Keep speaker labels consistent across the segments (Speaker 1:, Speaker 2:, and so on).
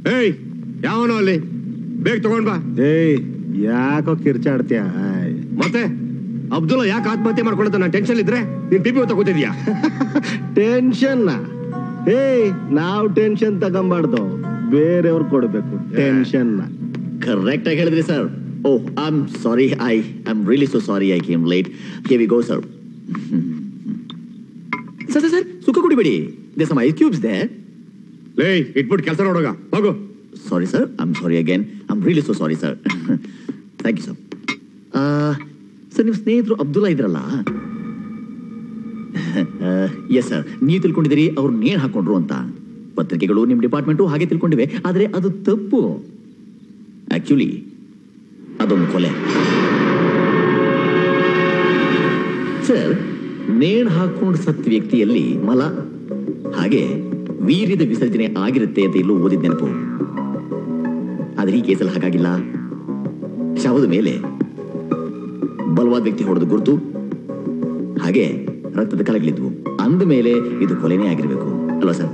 Speaker 1: ಏಯ್ ಯಾವನೋ ಅಲ್ಲಿ ಬೇಗ ತಗೊಂಡ್ ಬಾ
Speaker 2: ಏಯ್ ಯಾಕೋ ಕಿರ್ಚಾಡ್ತೀಯ ಆಯ್.
Speaker 1: ಮತ್ತೆ ಅಬ್ದುಲ್ಲಾ ಯಾಕೆ ಆತ್ಮಹತ್ಯೆ ಮಾಡ್ಕೊಳತ್ತ ನಾನು ಟೆನ್ಷನ್ ಇದ್ರೆ ನೀನ್ ಪಿ ಪಿ ತಗೋತಿದ್ಯಾ
Speaker 2: ಟೆನ್ಷನ್ ಏಯ್ ನಾವ್ ಟೆನ್ಷನ್ ತಗೊಂಬಾರ್ದು ಬೇರೆಯವ್ರು ಕೊಡ್ಬೇಕು ಟೆನ್ಷನ್
Speaker 3: ಕರೆಕ್ಟ್ ಆಗಿ ಹೇಳಿದ್ರಿ sir oh I am sorry I I am really so sorry I came late here we go sir sir sir sir ಸುಖ ಕುಡಿಬೇಡಿ ದೇ ಸಮ್ ಐಸ್ ಕ್ಯೂಬ್ಸ್ ದೇ
Speaker 1: ಲೇ ಇಟ್ಬಿಟ್ಟು ಕೆಲಸ ನೋಡೋಗ ಹೋಗು
Speaker 3: sorry sir I am sorry again I am really so sorry sir thank you sir sir ನಿಮ್ಮ ಸ್ನೇಹಿತರು ಅಬ್ದುಲ್ಲಾ ಇದ್ರಲ್ಲ ಎಸ್ ಸರ್ ನೀವು ತಿಳ್ಕೊಂಡಿದ್ದೀರಿ ಅವ್ರು ನೇಣು ಹಾಕೊಂಡ್ರು ಅಂತ ಪತ್ರಿಕೆಗಳು ನಿಮ್ಮ ಡಿಪಾರ್ಟ್ಮೆಂಟು ಹಾಗೆ ತಿಳ್ಕೊಂಡಿವೆ ಆದರೆ ಅದು ತಪ್ಪು ಆಕ್ಚುಲಿ ಅದೊಂದು ಕೊಲೆ ಸರ್ ನೇಣು ಹಾಕೊಂಡು ಸತ್ತ ವ್ಯಕ್ತಿಯಲ್ಲಿ ಮಲ ಹಾಗೆ ವೀರ್ಯದ ವಿಸರ್ಜನೆ ಆಗಿರುತ್ತೆ ಅಂತ ಎಲ್ಲೂ ಓದಿದ ನೆನಪು ಆದ್ರೆ ಈ ಕೇಸಲ್ಲಿ ಹಾಗಾಗಿಲ್ಲ ಶವದ ಮೇಲೆ ಬಲವಾದ ವ್ಯಕ್ತಿ ಹೊಡೆದ ಗುರುತು ಹಾಗೆ ರಕ್ತದ ಕಲಗಳಿದ್ವು ಅಂದ ಮೇಲೆ ಇದು ಕೊಲೆನೇ ಆಗಿರ್ಬೇಕು ಅಲ್ವಾ ಸರ್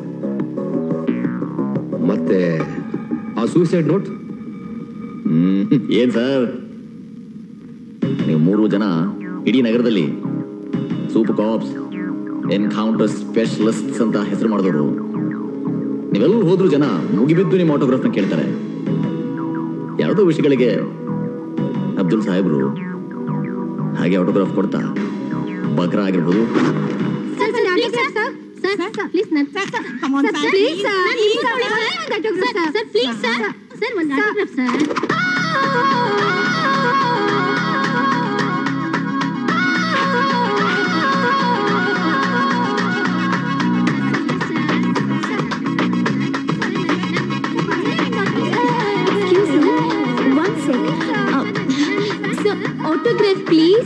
Speaker 1: ಮತ್ತೆ ಆ ಸೂಸೈಡ್ ನೋಟ್
Speaker 3: ಹ್ಮ್ ಏನ್ ಸರ್ ನೀವು ಮೂರು ಜನ ಇಡೀ ನಗರದಲ್ಲಿ ಸೂಪರ್ ಕಾಪ್ಸ್ ಎನ್ಕೌಂಟರ್ ಸ್ಪೆಷಲಿಸ್ಟ್ಸ್ ಅಂತ ಹೆಸರು ಮಾಡಿದವರು ನೀವೆಲ್ಲ ಹೋದ್ರು ಜನ ಮುಗಿಬಿದ್ದು ನಿಮ್ಮ ಆಟೋಗ್ರಾಫ್ನ ಕೇಳ್ತಾರೆ ಯಾವುದೋ ವಿಷಯಗಳಿಗೆ ಅಬ್ದುಲ್ ಸಾಹೇಬ್ರು ಹಾಗೆ ಆಟೋಗ್ರಾಫ್ ಕೊಡ್ತಾ ಬಕ್ರ ಆಗಿರ್ಬೋದು
Speaker 4: Sir, sir, please, sir. Sir, sir, please, sir. Sir, sir, come on, sir. Please, sir. Please, sir. One autograph, sir. Sir, please, sir. Sir, one autograph, sir. Excuse me. One second. Uh, sir, autograph, please.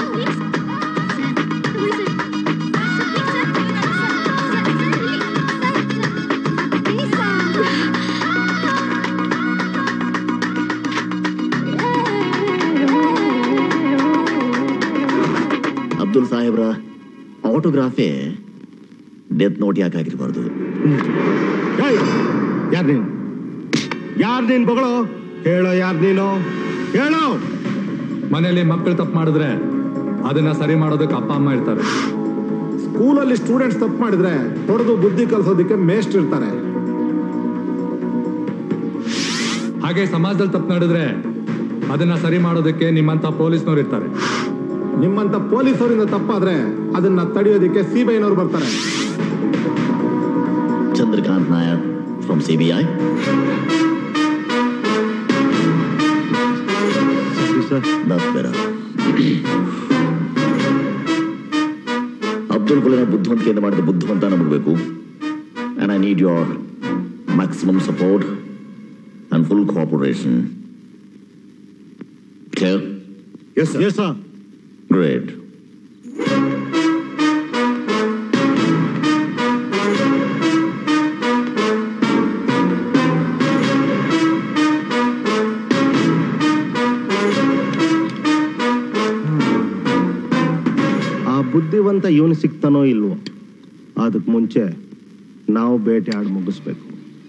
Speaker 3: Abdul ಸಾಹೇಬ್ರ ಆಟೋಗ್ರಾಫೇ death note ಯಾಕಾಗಿರ್ಬಾರ್ದು
Speaker 2: ಯಾರ್ ನೀನು ಯಾರ್ ನೀನ್ ಬಗಳು ಹೇಳೋ ಯಾರ್ ನೀನು ಹೇಳೋ
Speaker 5: ಮನೆಯಲ್ಲಿ ಮಕ್ಕಳು ತಪ್ಪು ಮಾಡಿದ್ರೆ ಅದನ್ನ ಸರಿ ಮಾಡೋದಕ್ಕೆ ಅಪ್ಪ ಅಮ್ಮ ಇರ್ತಾರೆ
Speaker 6: ಸ್ಕೂಲಲ್ಲಿ ಸ್ಟೂಡೆಂಟ್ಸ್ ತಪ್ಪು ಮಾಡಿದ್ರೆ ಹೊಡೆದು ಬುದ್ಧಿ ಕಲಿಸೋದಕ್ಕೆ ಮೇಸ್ಟ್ ಇರ್ತಾರೆ
Speaker 5: ಹಾಗೆ ಸಮಾಜದಲ್ಲಿ ತಪ್ಪು ನಡೆದ್ರೆ ಅದನ್ನ ಸರಿ ಮಾಡೋದಕ್ಕೆ ನಿಮ್ಮಂತ ಪೊಲೀಸ್ನವ್ರು ಇರ್ತಾರೆ
Speaker 6: ನಿಮ್ಮಂತ ಪೊಲೀಸರಿಂದ ತಪ್ಪಾದ್ರೆ ಅದನ್ನ ತಡೆಯೋದಕ್ಕೆ ಸಿಬಿಐನವ್ರು ಬರ್ತಾರೆ
Speaker 3: Chandrakant Nair from C B I
Speaker 2: sir
Speaker 3: Abdul ಗುಲನ ಬುದ್ಧಿವಂತಿಕೆಯಿಂದ ಮಾಡಿದ ಬುದ್ಧಿವಂತ ನಮಗೆ ಬೇಕು and I need your maximum support and full cooperation clear
Speaker 1: yes
Speaker 2: yes sir
Speaker 3: great
Speaker 2: ಆ ಬುದ್ಧಿವಂತ ಇವನು ಸಿಗ್ತಾನೋ ಇಲ್ವೋ ಅದಕ್ಕೆ ಮುಂಚೆ ನಾವು ಬೇಟೆ ಆಡಿ ಮುಗಿಸ್ಬೇಕು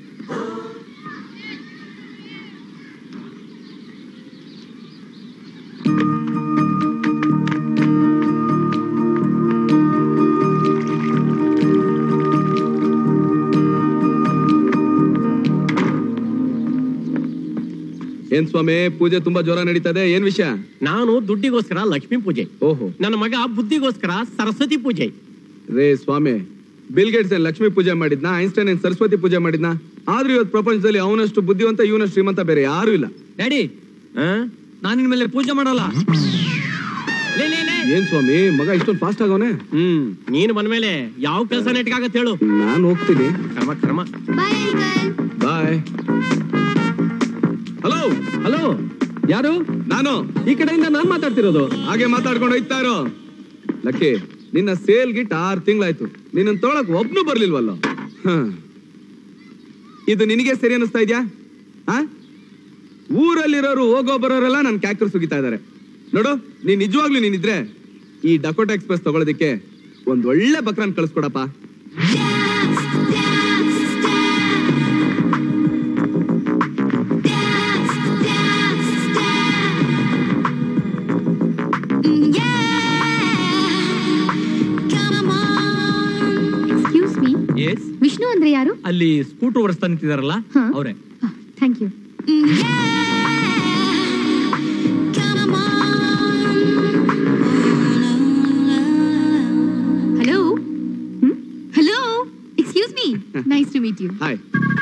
Speaker 7: ಏನ್ ಸ್ವಾಮಿ ಪೂಜೆ ತುಂಬಾ ಜೋರ ನಡೀತದೆ ಏನ್ ವಿಷಯ
Speaker 8: ನಾನು ದುಡ್ಡಿಗೋಸ್ಕರ ಲಕ್ಷ್ಮೀ ಪೂಜೆ
Speaker 7: ಓಹೋ
Speaker 8: ನನ್ನ ಮಗ ಬುದ್ಧಿಗೋಸ್ಕರ ಸರಸ್ವತಿ ಪೂಜೆ
Speaker 7: ರೇ ಸ್ವಾಮಿ ಬಿಲ್ ಗೇಟ್ಸ್ ಏನ್ ಲಕ್ಷ್ಮಿ ಪೂಜೆ ಮಾಡಿದ್ನಾ ಐನ್ಸ್ಟೈನ್ ಏನ್ ಸರಸ್ವತಿ ಪೂಜೆ ಮಾಡಿದ್ನಾ ಆದ್ರೂ ಇವತ್ತು ಪ್ರಪಂಚದಲ್ಲಿ ಅವನಷ್ಟು ಬುದ್ಧಿವಂತ ಇವನಷ್ಟು ಶ್ರೀಮಂತ ಬೇರೆ ಯಾರು ಇಲ್ಲ
Speaker 8: ಡ್ಯಾಡಿ ನಾನು ಇನ್ಮೇಲೆ ಪೂಜೆ ಮಾಡಲ್ಲ ಲೇ, ಲೇ, ಲೇ.
Speaker 7: ಏನ್ ಸ್ವಾಮಿ ಮಗ ಇಷ್ಟೊಂದು ಫಾಸ್ಟ್ ಆಗವನೆ
Speaker 8: ಹ್ಮ್ ನೀನು ಬಂದ್ಮೇಲೆ ಯಾವ ಕೆಲಸ ನೆಟ್ಗಾಗತ್ತೆ ಹೇಳು
Speaker 7: ನಾನ್ ಹೋಗ್ತೀನಿ
Speaker 8: ಕ್ರಮ ಕ್ರಮ
Speaker 4: Bye, uncle.
Speaker 7: Bye hello
Speaker 8: hello ಯಾರು
Speaker 7: ನಾನು
Speaker 8: ಈ ಕಡೆಯಿಂದ ನಾನ್ ಮಾತಾಡ್ತಿರೋದು
Speaker 7: ಹಾಗೆ ಮಾತಾಡ್ಕೊಂಡು ಹೋಯ್ತಾ ಇರೋ ಲಕ್ಕಿ ನಿನ್ನ ಸೇಲ್ ಗಿಟ್ ಆರು ತಿಂಗಳಾಯ್ತು ನಿನ್ನ ತೊಳಕ್ ಒಬ್ನು ಬರ್ಲಿಲ್ವಲ್ಲ ಹ. ಇದು ನಿನಗೆ ಸರಿ ಅನಿಸ್ತಾ ಇದ್ಯಾ ಆ ಊರಲ್ಲಿರೋರು ಹೋಗೋ ಬರೋರೆಲ್ಲ ನನ್ ಕ್ಯಾಕರ್ ಸುಗಿತಾ ಇದಾರೆ ನೋಡು ನೀನ್ ನಿಜವಾಗ್ಲೂ ನೀನಿದ್ರೆ ಈ ಡಕೋಟಾ ಎಕ್ಸ್ಪ್ರೆಸ್ ತಗೊಳೋದಿಕ್ಕೆ ಒಂದ್ ಒಳ್ಳೆ ಬಕ್ರನ್ ಕಳಿಸ್ಕೊಡಪ್ಪ
Speaker 8: ಎಸ್
Speaker 4: ವಿಷ್ಣು ಅಂದ್ರೆ ಯಾರು
Speaker 8: ಅಲ್ಲಿ ಸ್ಕೂಟರ್ ಓಡಿಸ್ತಾ ನಿಂತಿದಾರಲ್ಲ
Speaker 4: ಹಾ.
Speaker 8: ಅವರೇ
Speaker 4: thank you hello hello excuse me nice to meet you
Speaker 7: hi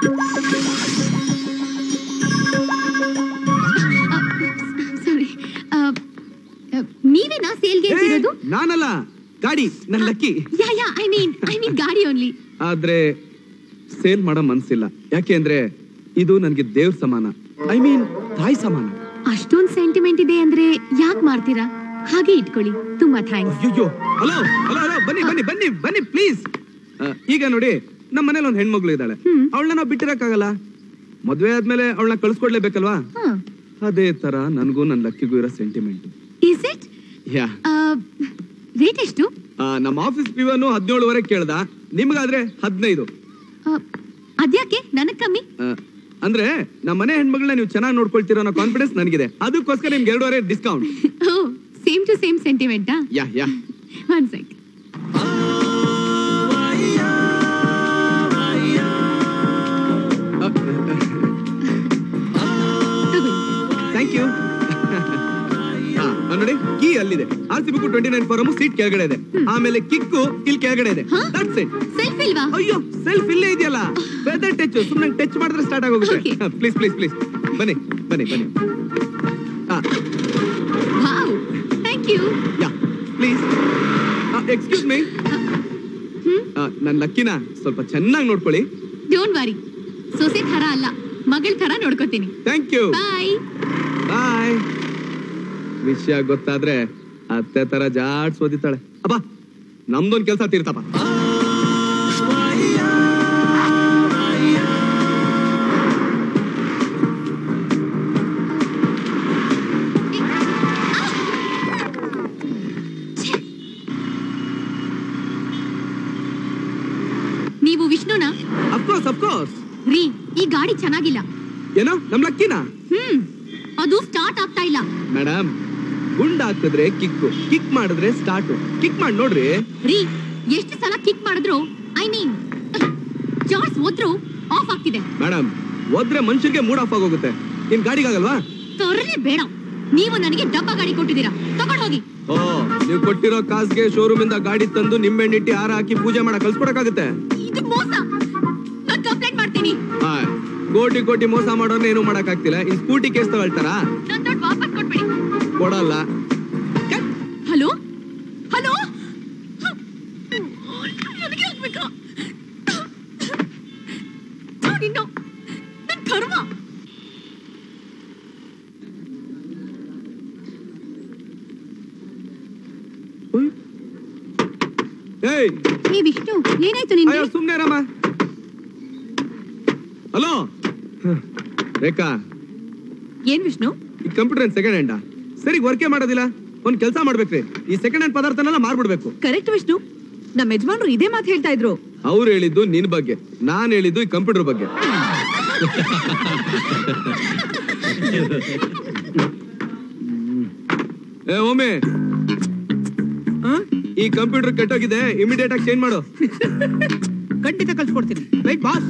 Speaker 4: sorry ನೀವೇನಾ ಸೇಲ್ಗೆ ಇರೋದು
Speaker 7: ನಾನಲ್ಲ ಗಾಡಿ ನನ್ Lucky
Speaker 4: ya ya I mean I mean ಗಾಡಿ ಓನ್ಲಿ
Speaker 7: ಆದ್ರೆ ಸೇಲ್ ಮಾಡೋ ಮನ್ಸಿಲ್ಲ ಯಾಕೆ ಅಂದ್ರೆ ಇದು ನನ್ಗೆ ದೇವ್ರ ಸಮಾನ ಐ ಮೀನ್ ತಾಯಿ ಸಮಾನ
Speaker 4: ಅಷ್ಟೊಂದ್ ಸೆಂಟಿಮೆಂಟ್ ಇದೆ ಅಂದ್ರೆ ಯಾಕೆ ಮಾಡ್ತೀರಾ ಹಾಗೆ ಇಟ್ಕೊಳ್ಳಿ ತುಂಬಾ ಥ್ಯಾಂಕ್ಸ್
Speaker 7: ಅಯ್ಯೋ ಹಲೋ ಹಲೋ ಹಲೋ ಬನ್ನಿ ಬನ್ನಿ ಬನ್ನಿ ಬನ್ನಿ ಪ್ಲೀಸ್ ಈಗ ನೋಡಿ ನಮ್ಮ ಮನೇಲಿ ಒಂದ್ ಹೆಣ್ಮಗ್ಳು ಇದ್ದಾಳೆ
Speaker 4: ಹ್ಮ್.
Speaker 7: ಅವಳನ್ನ ನಾವು ಬಿಟ್ಟಿರಕ್ಕಾಗಲ್ಲ ಮದ್ವೆ ಆದ್ಮೇಲೆ ಅವಳನ್ನ ಕಳ್ಸ್ಕೊಡ್ಲೇಬೇಕಲ್ವಾ
Speaker 4: ಹಾ
Speaker 7: ಅದೇ ತರ ನನ್ಗೂ ನನ್ ಲಕ್ಕಿಗೂ ಇರೋ sentiment
Speaker 4: is it
Speaker 7: ya
Speaker 4: rate ಎಷ್ಟು
Speaker 7: ನಮ್ಮ ಆಫೀಸ್ ಪಿವನು ಹದಿನೇಳುವರೆ ಕೇಳ್ದ ನಿಮ್ಗಾದ್ರೆ ಹದಿನೈದು
Speaker 4: ಆ, ಅದ್ಯಾಕೆ ನನಗ್ ಕಮ್ಮಿ
Speaker 7: ಅಂದ್ರೆ ನಮ್ಮ ಮನೆ ಹೆಣ್ಮಗಳನ್ನ ನೀವು ಚೆನ್ನಾಗಿ ನೋಡ್ಕೊಳ್ತೀರೋ ಅನ್ನೋ ಕಾನ್ಫಿಡೆನ್ಸ್ ನನಗಿದೆ ಅದಕ್ಕೋಸ್ಕರ ನಿಮ್ಗೆ ಎರಡೂವರೆ discount
Speaker 4: oh same to same ಸೆಂಟಿಮೆಂಟಾ
Speaker 7: ya ya
Speaker 4: one sec
Speaker 7: thank you ನೋಡಿ ಕೀ ಅಲ್ಲಿದೆ R C book twenty nine form seat ಕೆಳಗಡೆ ಇದೆ ಆಮೇಲೆ ಕಿಕ್ಕು ಇಲ್ಲಿ ಕೆಳಗಡೆ ಇದೆ
Speaker 4: ಹಾ?
Speaker 7: ದಟ್ಸ್ ಇಟ್
Speaker 4: ಸೆಲ್ಫ್ ಇಲ್ವಾ
Speaker 7: ಅಯ್ಯೋ ಸೆಲ್ಫ್ ಇಲ್ಲೇ ಇದೆಯಲ್ಲ ವೆದರ್ ಟಚ್ ಸುಮ್ಮನೆ ಟಚ್ ಮಾಡಿದ್ರೆ ಸ್ಟಾರ್ಟ್ ಆಗೋಗುತ್ತೆ
Speaker 4: Okay.
Speaker 7: ಪ್ಲೀಸ್ ಪ್ಲೀಸ್ ಪ್ಲೀಸ್ ಬನ್ನಿ ಬನ್ನಿ ಬನ್ನಿ ಹಾ
Speaker 4: wow thank you
Speaker 7: ya please excuse me ನನ್ನ ಲಕ್ಕಿನ ಸ್ವಲ್ಪ ಚೆನ್ನಾಗಿ ನೋಡ್ಕೊಳ್ಳಿ
Speaker 4: ಡೋಂಟ್ ವರಿ ಸೊಸೆ ಥರ ಅಲ್ಲ ಮಗಳ ಥರ ನೋಡ್ಕೋತೀನಿ
Speaker 7: ಥ್ಯಾಂಕ್ ಯು
Speaker 4: ಬಾಯ್
Speaker 7: ಬಾಯ್ ವಿಷಯ ಗೊತ್ತಾದ್ರೆ ಅತ್ತೆ ತರ ಜಾಡ್ಸ್ ಓದಿತಾಳೆ ಅಬ್ಬಾ ನಮ್ದೊಂದ್ ಕೆಲ್ಸ ತೀರ್ತಪ್ಪ
Speaker 4: ನೀವು ವಿಷ್ಣುನಾ
Speaker 7: ಅಫ್ಕೋರ್ಸ್ ಅಫ್ಕೋರ್ಸ್
Speaker 4: ರೀ ಈ ಗಾಡಿ ಚೆನ್ನಾಗಿಲ್ಲ
Speaker 7: ಏನೋ ನಮ್ ಲಕ್ಕಿನ
Speaker 4: ಹ್ಮ್ ಅದು ಸ್ಟಾರ್ಟ್ ಆಗ್ತಾ ಇಲ್ಲ
Speaker 7: ಮೇಡಮ್ ಗುಂಡ್ ಹಾಕಿದ್ರೆ ಕಿಕ್ಕು ಕಿಕ್ ಮಾಡಿದ್ರೆ ಸ್ಟಾರ್ಟ್ ಕಿಕ್ ಮಾಡಿ ನೋಡ್ರಿ
Speaker 4: ರೀ ಎಷ್ಟು ಸಲ ಕಿಕ್ ಮಾಡಿದ್ರು ಐ ಮೀನ್ ಜಾರ್ಸ್ ಹೋದ್ರು ಆಫ್ ಆಗ್ತಿದೆ
Speaker 7: ಮೇಡಮ್ ಹೋದ್ರೆ ಮನುಷ್ಯರಿಗೆ ಮೂಡ್ ಆಫ್ ಆಗೋಗುತ್ತೆ ನಿಮ್ ಗಾಡಿಗಾಗಲ್ವಾ
Speaker 4: ತೊರ್ರೆ ಬೇಡ ನೀವು ನನಗೆ ಡಬ್ಬ ಗಾಡಿ ಕೊಟ್ಟಿದ್ದೀರಾ ತಗೊಂಡ್ ಹೋಗಿ
Speaker 7: ಓ ನೀವು ಕೊಟ್ಟಿರೋ ಕಾಸ್ಗೆ ಶೋರೂಮ್ ಇಂದ ಗಾಡಿ ತಂದು ನಿಂಬೆಹಣ್ಣಿಟ್ಟಿ ಹಾರ ಹಾಕಿ ಪೂಜೆ ಮಾಡಕ್ ಕಲ್ಸ್ಕೊಡಕ್ಕಾಗುತ್ತೆ
Speaker 4: ಇದು ಮೋಸ ನಾನು ಕಂಪ್ಲೇಂಟ್ ಮಾಡ್ತೀನಿ
Speaker 7: ಹಾ ಕೋಟಿ ಕೋಟಿ ಮೋಸ ಮಾಡೋರ್ನ ಏನು ಮಾಡಕ್ ಆಗ್ತಿಲ್ಲ ಇನ್ ಸ್ಕೂಟಿ ಕೇಸ್ ತಗೊಳ್ತಾರಾ
Speaker 4: ನನ್ನ ದುಡ್ಡು ವಾಪಸ್ ಕೊಟ್ಬಿಡಿ
Speaker 7: ಕೊಡಲ್ಲ
Speaker 4: ಹಲೋ ಹಲೋ ನನಗೆ ಆಗ್ಬೇಕು ನಿನ್ನು ನನ್ ಕರ್ಮ
Speaker 7: ಏಯ್
Speaker 4: ಏ ವಿಷ್ಣು ಏನಾಯ್ತು ನಿನ್ಗೆ
Speaker 7: ಅಯ್ಯೋ ಸುಮ್ನೆ ರಾಮ ಹಲೋ ರೇಖಾ
Speaker 4: ಏನ್ ವಿಷ್ಣು
Speaker 7: ಈ ಕಂಪ್ಯೂಟರ್ ಏನ್ ಸೆಕೆಂಡ್ ಹ್ಯಾಂಡಾ ಸರಿ ವರ್ಕೇ ಮಾಡೋದಿಲ್ಲ ಒಂದ್ ಕೆಲಸ ಮಾಡ್ಬೇಕ್ರಿ ಈ ಸೆಕೆಂಡ್ ಹ್ಯಾಂಡ್ ಪದಾರ್ಥನೆಲ್ಲ ಮಾರ್ಬಿಡ್ಬೇಕು
Speaker 9: ಕರೆಕ್ಟ್ ವಿಷ್ಣು ನಮ್ಮ ಯಜಮಾನ್ರು ಇದೇ ಮಾತು ಹೇಳ್ತಾ ಇದ್ರು
Speaker 7: ಅವ್ರು ಹೇಳಿದ್ದು ನಿನ್ ಬಗ್ಗೆ ನಾನ್ ಹೇಳಿದ್ದು ಈ ಕಂಪ್ಯೂಟರ್ ಬಗ್ಗೆ ಏ ಒಮ್ಮೆ ಈ ಕಂಪ್ಯೂಟರ್ ಕೆಟ್ಟೋಗಿದೆ ಇಮಿಡಿಯೇಟ್ ಆಗಿ ಚೇಂಜ್ ಮಾಡು
Speaker 9: ಖಂಡಿತ ಕಳ್ಸ್ಕೊಡ್ತೀನಿ right boss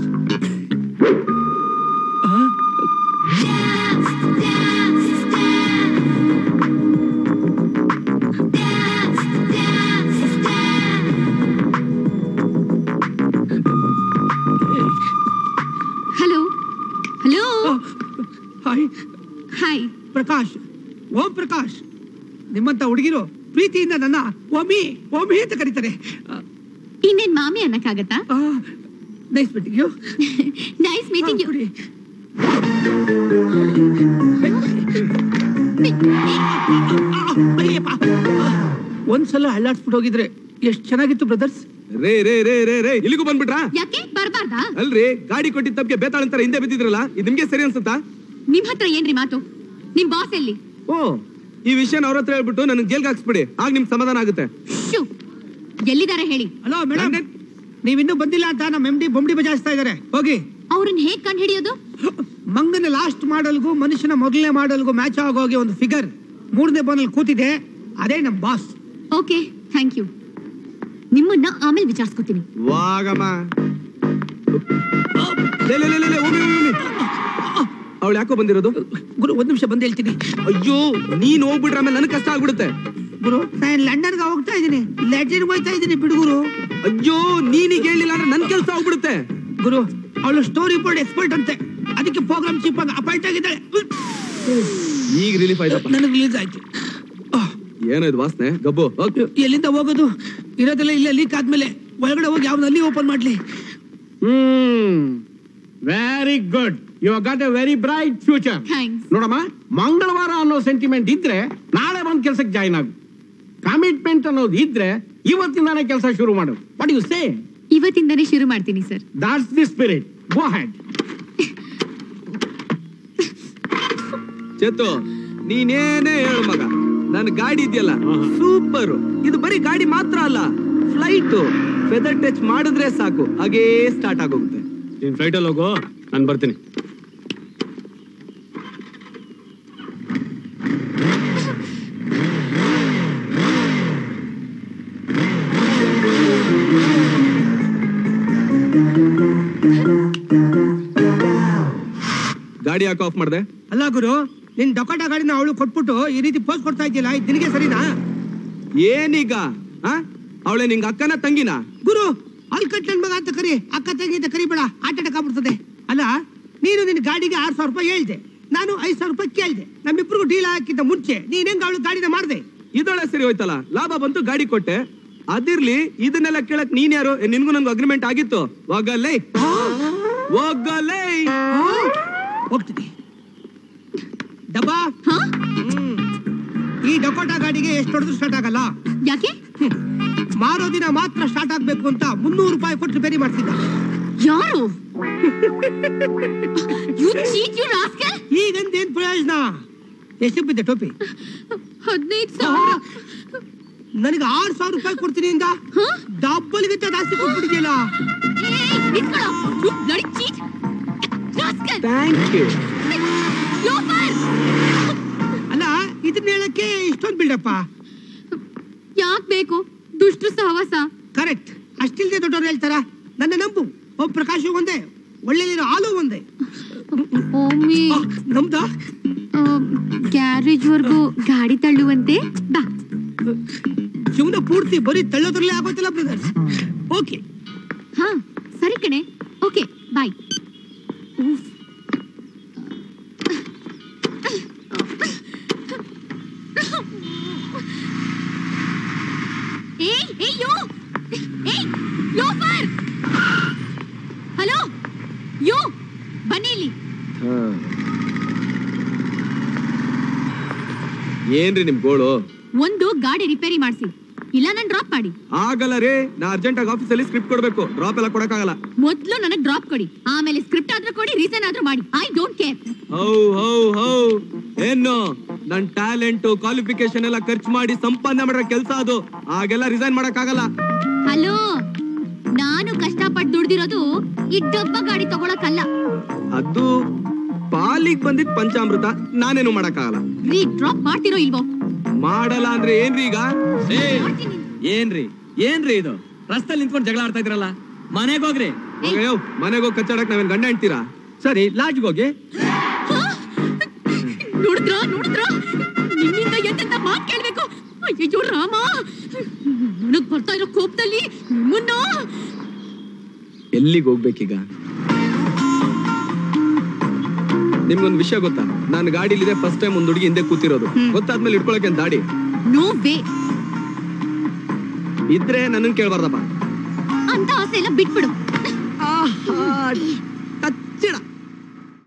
Speaker 4: hello hello
Speaker 9: hi
Speaker 4: hi
Speaker 9: Prakash Om Prakash ನಿಮ್ಮಂತ ಹುಡುಗಿರು ಪ್ರೀತಿಯಿಂದ ನನ್ನ ಓಮಿ ಓಮಿ ಅಂತ ಕರೀತಾರೆ
Speaker 4: ಇನ್ನೇನ್ ಮಾಮಿ ಅನ್ನಕ್ಕಾಗತ್ತಾ
Speaker 9: nice meeting you
Speaker 4: nice meeting you
Speaker 9: ಒಂದ್ಸಲ ಅಲ್ಲಾಡ್ಸ್ಬಿಟ್ಟು ಹೋಗಿದ್ರೆ ಎಷ್ಟ್ ಚೆನ್ನಾಗಿತ್ತು ಬ್ರದರ್ಸ್
Speaker 7: ರೇ ರೇ ರೇ ರೇ ರೇ ಇಲ್ಲಿಗೂ ಬಂದ್ಬಿಟ್ರಾ
Speaker 4: ಯಾಕೆ ಬರ್ಬಾರ್ದಾ
Speaker 7: ಅಲ್ರಿ ಗಾಡಿ ಕೊಟ್ಟಿದ್ದ ತಪ್ಪಿಗೆ ಬೇತಾಳಂತರ ಹಿಂದೆ ಬಿದ್ದಿದ್ರಲ್ಲ ಇದು ನಿಮ್ಗೆ ಸರಿ ಅನ್ಸುತ್ತಾ
Speaker 4: ನಿಮ್ ಹತ್ರ ಏನ್ರಿ ಮಾತು ನಿಮ್ ಬಾಸ್ ಎಲ್ಲಿ
Speaker 7: ಓ ಈ ವಿಷಯನ ಅವ್ರ ಹತ್ರ ಹೇಳ್ಬಿಟ್ಟು ನನಗೆ ಜೈಲ್ಗೆ ಹಾಕ್ಸ್ಬಿಡಿ ಆಗ ನಿಮ್ ಸಮಾಧಾನ ಆಗುತ್ತೆ
Speaker 4: ಶೂ ಎಲ್ಲಿದ್ದಾರೆ ಹೇಳಿ
Speaker 9: ಹಲೋ ಮೇಡಮ್ ನೀವಿನ್ನೂ ಬಂದಿಲ್ಲ ಅಂತ ನಮ್ಮ ಎಂ ಡಿ ಬೊಂಬಡಿ ಬಜಾಯಿಸ್ತಾ ಇದಾರೆ ಹೋಗಿ
Speaker 4: ಅವ್ರನ್ನ ಹೇಗ್ ಕಂಡು ಹಿಡಿಯೋದು
Speaker 9: ಮಂಗನ ಲಾಸ್ಟ್ ಮಾಡಲ್ಗೂ ಮನುಷ್ಯನ ಮೊದಲನೇ ಮಾಡಲ್ಗೂ ಮ್ಯಾಚ್ ಆಗೋಗಿ ಒಂದು ಫಿಗರ್ ಮೂರನೇ ಬೋನಲ್ಲಿ ಕೂತಿದೆ ಅದೇ ನಮ್ ಬಾಸ್
Speaker 4: ಓಕೆ ಥ್ಯಾಂಕ್ ಯು ನಿಮ್ಮನ್ನ ಆಮೇಲೆ ವಿಚಾರಿಸ್ಕೊತೀನಿ
Speaker 7: ವಾಗಮ್ಮ ಲೇ ಲೇ ಲೇ ಲೇ, ಲೇ ಒಮ್ಮೆ ಒಮ್ಮೆ ಅವಳು ಯಾಕೋ ಬಂದಿರೋದು
Speaker 9: ಗುರು ಒಂದ್ ನಿಮಿಷ ಬಂದು ಹೇಳ್ತೀನಿ
Speaker 7: ಅಯ್ಯೋ ನೀನ್ ಹೋಗ್ಬಿಟ್ರೆ ಆಮೇಲೆ ನನಗೆ ಕಷ್ಟ ಆಗ್ಬಿಡುತ್ತೆ
Speaker 9: ಗುರು ನಾನು ಲಂಡನ್ಗೆ ಹೋಗ್ತಾ ಇದ್ದೀನಿ ಲೆಟರ್ ಹೋಗ್ತಾ ಇದ್ದೀನಿ ಬಿಡುಗುರು
Speaker 7: ಅಯ್ಯೋ ನೀನೀಗ ಹೇಳಿಲ್ಲ ಅಂದ್ರೆ ನನ್ ಕೆಲಸ ಆಗ್ಬಿಡುತ್ತೆ
Speaker 9: ಗುರು ಅವಳು ಸ್ಟೋರಿ ಬೋರ್ಡ್ ಎಕ್ಸ್ಪರ್ಟ್ ಅಂತೆ ಅದಕ್ಕೆ ಪ್ರೋಗ್ರಾಮ್ ಚೀಪ್ ಆಗಿ ಅಪಾಯಿಂಟ್ ಆಗಿದ್ದಾಳೆ
Speaker 7: ಈಗ ರಿಲೀಫ್ ಆಯ್ತಪ್ಪ
Speaker 9: ನನಗೆ ರಿಲೀಸ್ ಆಯ್ತು ಆಹ್,
Speaker 7: ಏನೋ ಇದು ವಾಸನೆ ಗಬ್ಬು ಹೋಗ್.
Speaker 9: ಎಲ್ಲಿಂದ ಹೋಗೋದು ಇರೋದೆಲ್ಲ ಇಲ್ಲೇ ಲೀಕ್ ಆದ್ಮೇಲೆ ಒಳಗಡೆ ಹೋಗಿ ಯಾವ್ದು ಅಲ್ಲಿ ಓಪನ್ ಮಾಡ್ಲಿ
Speaker 6: hmm very good you got a very bright future
Speaker 4: thanks
Speaker 6: ನೋಡಮ್ಮ ಮಂಗಳವಾರ ಅನ್ನೋ ಸೆಂಟಿಮೆಂಟ್ ಇದ್ರೆ ನಾಳೆ ಬಂದ್ ಕೆಲ್ಸಕ್ಕೆ ಜಾಯ್ನ್ ಆಗು ಕಮಿಟ್ಮೆಂಟ್ ಅನ್ನೋದು ಇದ್ರೆ ಇವತ್ತಿಂದಾನೇ ಕೆಲಸ ಶುರು ಮಾಡು ವಾಟ್ ಯು ಸೇ
Speaker 4: ಇವತ್ತಿಂದನೇ ಶುರು ಮಾಡ್ತೀನಿ sir
Speaker 6: that's the spirit go ahead
Speaker 7: Chetu ನೀನೇನೇ ಹೇಳು ಮಗ ನನ್ನ ಗಾಡಿ ಇದೆಯಲ್ಲ ಸೂಪರ್ ಇದು ಬರೀ ಗಾಡಿ ಮಾತ್ರ ಅಲ್ಲ ಫ್ಲೈಟ್ ಫೆದರ್ ಟಚ್ ಮಾಡಿದ್ರೆ ಸಾಕು ಹಾಗೇ ಸ್ಟಾರ್ಟ್ ಆಗೋಗುತ್ತೆ
Speaker 6: ನೀನ್ ಫ್ಲೈಟ್ ಅಲ್ಲಿ ಹೋಗೋ ನಾನು ಬರ್ತೀನಿ
Speaker 7: ಗಾಡಿ ಯಾಕೆ ಆಫ್ ಮಾಡಿದೆ
Speaker 9: ಅಲ್ಲ ಗುರು ನಿನ್ ಡೊಕಾಟ ಗಾಡಿನ ಅವಳು ಕೊಟ್ಬಿಟ್ಟು ಈ ರೀತಿ ಪೋಸ್ಟ್ ಕೊಡ್ತಾ ಇದೆಯಲ್ಲ ಇದು ನಿನಗೆ ಸರಿನಾ
Speaker 7: ಏನೀಗ ಅವಳೆ ನಿಂಗ ಅಕ್ಕನ ತಂಗಿನ
Speaker 9: ಗುರು ಅಲ್ಲಿ ಕಟ್ ನನ್ ಮಗ ಅಂತ ಕರಿ ಅಕ್ಕ ತಂಗಿ ಅಂತ ಕರಿಬೇಡ ಆಟ ಆಗ್ಬಿಡ್ತದೆ ಅಲ್ಲ ನೀನು ನಿನ್ನ ಗಾಡಿಗೆ ಆರ್ ಸಾವಿರ ರೂಪಾಯಿ ಹೇಳ್ದೆ ನಾನು ಐದ್ ಸಾವಿರ ರೂಪಾಯಿ ಕೇಳ್ದೆ ನಮ್ಮಿಬ್ರಿಗೂ ಡೀಲ್ ಹಾಕಿದ್ದ ಮುಂಚೆ ನೀನ್ ಹೆಂಗ್ ಅವಳು ಗಾಡಿನ ಮಾಡ್ದೆ
Speaker 7: ಇದೊಳೆ ಸರಿ ಹೋಯ್ತಲ್ಲ ಲಾಭ ಬಂತು ಗಾಡಿ ಕೊಟ್ಟೆ ಅದಿರ್ಲಿ ಇದನ್ನೆಲ್ಲ ಕೇಳಕ್ ನೀನ್ ಯಾರು ಏ, ನಿನ್ಗೂ ನನ್ಗೂ ಅಗ್ರಿಮೆಂಟ್ ಆಗಿತ್ತು ಹೋಗಲ್ಲೇ ಹೋಗಲ್ಲೇ
Speaker 9: ಹೋಗ್ತೀನಿ ಡಬ್ಬಾ ಹ್ಮ್. ಈ ಡಕೋಟಾ ಗಾಡಿಗೆ ಎಷ್ಟು ಹೊಡೆದ್ರು ಸ್ಟಾರ್ಟ್ ಆಗಲ್ಲ
Speaker 4: ಯಾಕೆ
Speaker 9: ಹ್ಮ್. ಮಾರೋ ದಿನ ಮಾತ್ರ ಸ್ಟಾರ್ಟ್ ಆಗ್ಬೇಕು ಅಂತ ಮುನ್ನೂರು ರೂಪಾಯಿ ಕೊಟ್ಟು ಬೇರೆ ಮಾಡ್ತಿದ್ದ
Speaker 4: ಯಾರು ಯು ಚೀಟ್ ಯು ರಾಸ್ಕಲ್
Speaker 9: ಈಗಂತೇನ್ ಪ್ರಯೋಜನ ಎಷ್ಟು ಬಿದ್ದೆ ಟೋಪಿ
Speaker 4: ಹದಿನೈದು ಸಾವಿರ
Speaker 9: ನನಗೆ ಆರ್ ಸಾವಿರ ರೂಪಾಯಿ ಕೊಡ್ತೀನಿ ಇಂದ
Speaker 4: ಹಾ?
Speaker 9: ಡಬ್ಬಲ್ ಗಿಂತ ಜಾಸ್ತಿ ಕೊಟ್ಬಿಟ್ಟಿದ್ಯಲ್ಲ
Speaker 4: ಏಯ್, ನಿಂತ್ಕೊಳ್ಳೋ. You bloody cheat. Rascal.
Speaker 7: Thank you
Speaker 4: Loafer.
Speaker 9: ಅಲ್ಲ ಇದನ್ನ ಹೇಳಕ್ಕೆ ಇಷ್ಟೊಂದು ಬಿಲ್ಡಪ್ಪ
Speaker 4: ಯಾಕ್ ಬೇಕು ದುಷ್ಟ್ರು ಸಹವಾಸ
Speaker 9: ಕರೆಕ್ಟ್ ಅಷ್ಟಿಲ್ದೆ ದೊಡ್ಡವ್ರು ಹೇಳ್ತಾರ ನನ್ನ ನಂಬು ಓ ಪ್ರಕಾಶ್ ಒಂದೇ ಒಳ್ಳೆದಿರೋ ಹಾಲು ಒಂದೇ
Speaker 4: ಒಮ್ಮೆ
Speaker 9: ಆ, ನಮ್ದ
Speaker 4: ಗ್ಯಾರೇಜ್ ವರ್ಗೂ ಗಾಡಿ ತಳ್ಳುವಂತೆ ಬಾ
Speaker 9: ಜೀವನ ಪೂರ್ತಿ ಬರೀ ತಳ್ಳೋದ್ರಲ್ಲೇ ಆಗೋತಿಲ್ಲ ಬ್ರದರ್ಸ್ ಓಕೆ
Speaker 4: ಹಾ ಸರಿ ಕಣೆ ಓಕೆ ಬಾಯ್ ಏಯ್ ಏಯ್ ಯೋ ಏಯ್ ಲೋಫರ್ ಹಲೋ ಯೋ ಬನ್ನಿ ಇಲ್ಲಿ
Speaker 7: ಏನ್ರಿ ನಿಮ್ ಗೋಳು
Speaker 4: ಒಂದು ಗಾಡಿ ರಿಪೇರಿ ಮಾಡಿಸಿ ಇಲ್ಲ ನಾನು ಡ್ರಾಪ್ ಮಾಡಿ
Speaker 7: ಆಗಲ್ಲ ರೀ ನಾ ಅರ್ಜೆಂಟ್ ಆಗಿ ಆಫೀಸಲ್ಲಿ ಸ್ಕ್ರಿಪ್ಟ್ ಕೊಡ್ಬೇಕು ಡ್ರಾಪ್ ಎಲ್ಲ ಕೊಡಕ್ಕಾಗಲ್ಲ
Speaker 4: ಮೊದ್ಲು ನನಗೆ ಡ್ರಾಪ್ ಕೊಡಿ ಆಮೇಲೆ ಸ್ಕ್ರಿಪ್ಟ್ ಆದ್ರೂ ಕೊಡಿ ರೀಸನ್ ಆದ್ರೂ ಮಾಡಿ I don't care
Speaker 7: how how how ಏನು ನನ್ ಟ್ಯಾಲೆಂಟ್ ಕ್ವಾಲಿಫಿಕೇಶನ್ ಎಲ್ಲ ಖರ್ಚು ಮಾಡಿ ಸಂಪಾದನೆ ಮಾಡೋ ಕೆಲಸ ಅದು ಆಗೆಲ್ಲ ರಿಸೈನ್ ಮಾಡಕ್ಕಾಗಲ್ಲ
Speaker 4: ಹಲೋ ನಾನು ಕಷ್ಟಪಟ್ಟು ದುಡ್ದಿರೋದು ಈ ಡಬ್ಬ ಗಾಡಿ ತಗೊಳಕಲ್ಲ
Speaker 7: ಅದು ಪಾಲಿಗ್ ಬಂದಿದ್ ಪಂಚಾಮೃತ ನಾನೇನು ಮಾಡಕ್ಕಾಗಲ್ಲ
Speaker 4: ರೀ ಡ್ರಾಪ್ ಮಾಡ್ತಿರೋ ಇಲ್ವೋ
Speaker 7: ಮಾಡಲ್ಲ ಅಂದ್ರೆ ಏನ್ರಿ ಈಗ
Speaker 4: ಮಾಡ್ತೀನಿ.
Speaker 8: ಏನ್ರಿ ಏನ್ರಿ ಇದು ರಸ್ತೆಲಿ ನಿಂತ್ಕೊಂಡು ಜಗಳ ಆಡ್ತಾ ಇದ್ರಲ್ಲ ಮನೆಗೆ ಹೋಗ್ರಿ
Speaker 7: ಹೋಗಯ್ಯೋ ಮನೆಗೆ ಹೋಗಿ ಕಚ್ಚಾಡಕ್ ನಾವೇನ್ ಗಂಡ ಹೆಂಡ್ತೀರಾ
Speaker 8: ಸರಿ ಲಾಡ್ಜ್ಗೆ ಹೋಗಿ
Speaker 4: ನೋಡಿದ್ರ ನೋಡಿದ್ರ ನಿನ್ನಿಂದ ಎಂತೆಂತ ಮಾತ್ ಕೇಳ್ಬೇಕು ಅಯ್ಯೋ ರಾಮ ನನಗ್ ಬರ್ತಾ ಇರೋ ಕೋಪದಲ್ಲಿ ನಿಮ್ಮನ್ನ
Speaker 7: ಎಲ್ಲಿಗೆ ಹೋಗ್ಬೇಕೀಗ ನಿಮ್ಗೊಂದು ವಿಷಯ ಗೊತ್ತಾ ನಾನು ಗಾಡಿಲಿದೆ ಫಸ್ಟ್ ಟೈಮ್ ಒಂದ್ ಹುಡುಗಿ ಹಿಂದೆ ಕೂತಿರೋದು ಗೊತ್ತಾದ್ಮೇಲೆ ಇಟ್ಕೊಳಕ್ಕೆ ಒಂದ್ ದಾಡಿ
Speaker 4: ನೋ ವೇ
Speaker 7: ಇದ್ರೆ ನನ್ನನ್ ಕೇಳ್ಬಾರ್ದಪ್ಪ
Speaker 4: ಅಂತ ಆಸೆ ಎಲ್ಲ ಬಿಟ್ಬಿಡು